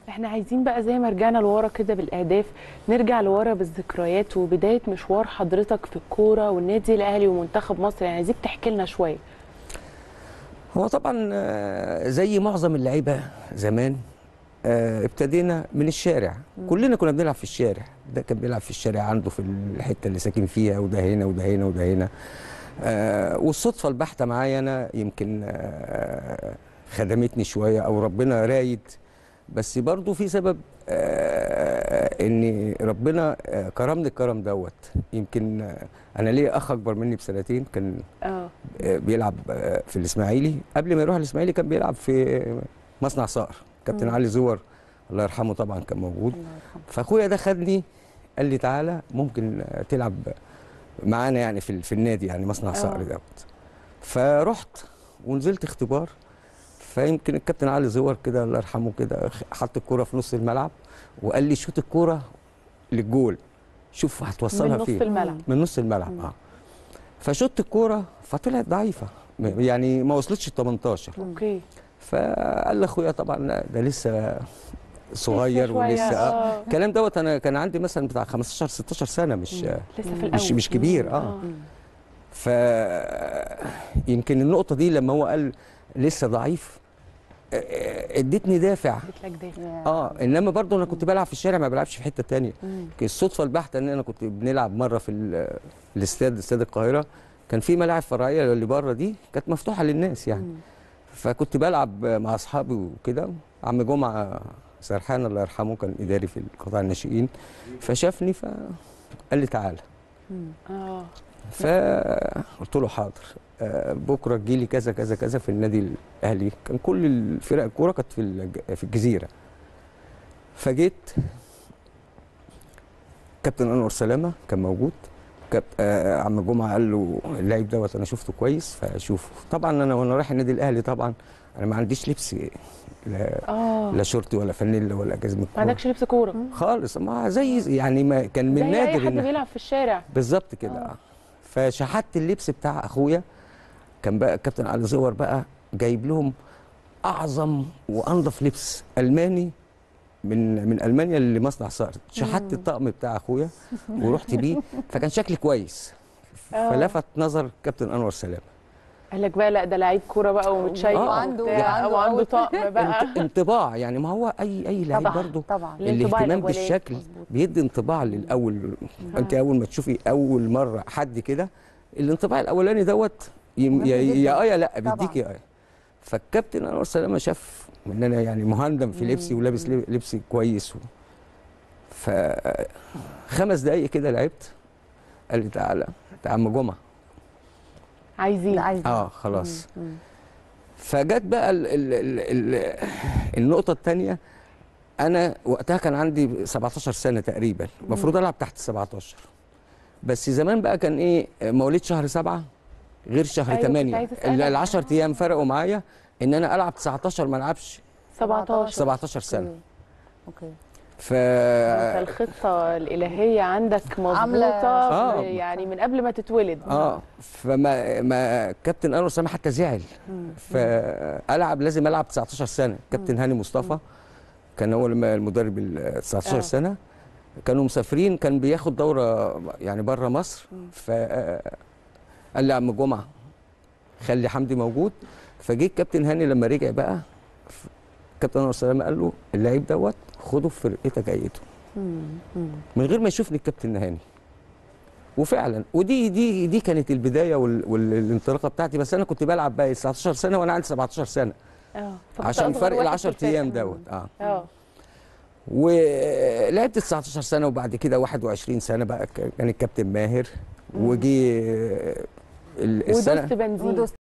احنا عايزين بقى زي ما رجعنا لورا كده بالاهداف نرجع لورا بالذكريات وبدايه مشوار حضرتك في الكوره والنادي الاهلي ومنتخب مصر يعني عايزيك تحكي لنا شويه هو طبعا آه، زي معظم اللعيبه زمان آه، ابتدينا من الشارع كلنا كنا بنلعب في الشارع ده كان بيلعب في الشارع عنده في الحته اللي ساكن فيها وده هنا وده هنا وده هنا آه، والصدفه البحته معايا انا يمكن آه، خدمتني شويه او ربنا رايد بس برضو في سبب آه، ان ربنا آه، كرمني الكرم دوت يمكن آه، انا ليا اخ اكبر مني بسنتين كان اه آه، بيلعب آه، في الاسماعيلي قبل ما يروح الاسماعيلي كان بيلعب في مصنع صقر كابتن علي زور الله يرحمه طبعا كان موجود فاخويا ده خدني قال لي تعالى ممكن آه، تلعب معانا يعني في في النادي يعني مصنع صقر آه. دوت فرحت ونزلت اختبار فيمكن الكابتن علي زور كده الله يرحمه كده حط الكوره في نص الملعب وقال لي شوط الكوره للجول شوف هتوصلها من نص فين الملعب من نص الملعب اه فشوت الكوره فطلعت ضعيفه م- يعني ما وصلتش ال 18 اوكي فقال لاخويا طبعا لا ده لسه صغير شوية، ولسه اه آه. الكلام دوت انا كان عندي مثلا بتاع 15 16 سنه مش لسه في الاول مش مش كبير اه ف يمكن النقطه دي لما هو قال لسه ضعيف آه، آه، ادتني دافع اديت لك ده اه انما برضه انا كنت بلعب في الشارع ما بلعبش في حته تانية مم. كان الصدفه البحته ان انا كنت بنلعب مره في ال- الاستاد استاد القاهره كان في ملاعب فرعيه اللي بره دي كانت مفتوحه للناس يعني فكنت بلعب مع اصحابي وكده عم جمعه سرحان الله يرحمه كان اداري في القطاع الناشئين فشافني فقال لي تعالى اه فقلت له حاضر آه، بكره تجيلي كذا كذا كذا في النادي الاهلي كان كل الفرق الكوره كانت في الج- في الجزيره فجيت كابتن انور سلامه كان موجود كابت... آه عم جمعه قال له اللعيب دوت انا شفته كويس فشوفه طبعا انا وانا رايح النادي الاهلي طبعا انا ما عنديش لبس لا, اه لا شورت ولا فانيلا ولا جزمه ما كورة. عندكش لبس كوره خالص ما زي يعني ما كان من زي اي نادر حد إن- بيلعب في الشارع بالظبط كده آه. آه. فشحت اللبس بتاع اخويا كان بقى كابتن علي زور بقى جايب لهم اعظم وانظف لبس الماني من من المانيا لمصنع صقر شحت الطقم بتاع اخويا ورحت بيه فكان شكلي كويس آه. فلفت نظر كابتن انور سلام قال لك بقى لا ده لعيب كوره بقى ومتشيك آه. وعنده- وبتاع، وعنده وعنده أوت. طقم بقى انت- انطباع يعني ما هو اي اي لعيب طبعا برضه طبعا الانطباع الاهتمام الأولاني. بالشكل بيدي انطباع للاول انت اول ما تشوفي اول مره حد كده الانطباع الاولاني دوت يم- مهم يا جداً. يا اه يا لا طبعاً. بيديك يا اه فالكابتن انور سلامه شاف ان انا يعني مهندم في لبسي ولابس لب- لبسي كويس و... ف خمس دقايق كده لعبت قال لي تعالى تعالى عم جمعه عايزين لا عايز اه خلاص فجت بقى ال ال ال ال النقطة الثانية أنا وقتها كان عندي 17 سنة تقريبا المفروض ألعب تحت 17 بس زمان بقى كان إيه مواليد شهر سبعة غير شهر أيوة، كنت 8 عايزة أسألك. ال 10 أيام فرقوا معايا إن أنا ألعب 19 ما ألعبش 17 17 سنة اوكي ف انت الخطه الالهيه عندك عاملة- مظبوطه آه. يعني من قبل ما تتولد اه فما ما كابتن انور سامح حتى زعل فالعب لازم العب 19 سنه كابتن هاني مصطفى كان هو الم- المدرب ال 19 آه. سنه كانوا مسافرين كان بياخد دوره يعني بره مصر ف قال لي يا عم جمعه خلي حمدي موجود فجه الكابتن هاني لما رجع بقى ف- كابتن انور سلامه قال له اللعيب دوت خده في فرقتك ايته من غير ما يشوفني الكابتن هاني وفعلا ودي دي دي كانت البدايه وال- والانطلاقه بتاعتي بس انا كنت بلعب بقى 19 سنه وانا عندي 17 سنه اه فكنت عشان أصغر فرق ال واحد 10 في الفرقة. ايام دوت اه اه ولعبت 19 سنه وبعد كده 21 سنه بقى ك- كان الكابتن ماهر وجي ال- السنه ودوست بنزين ودوست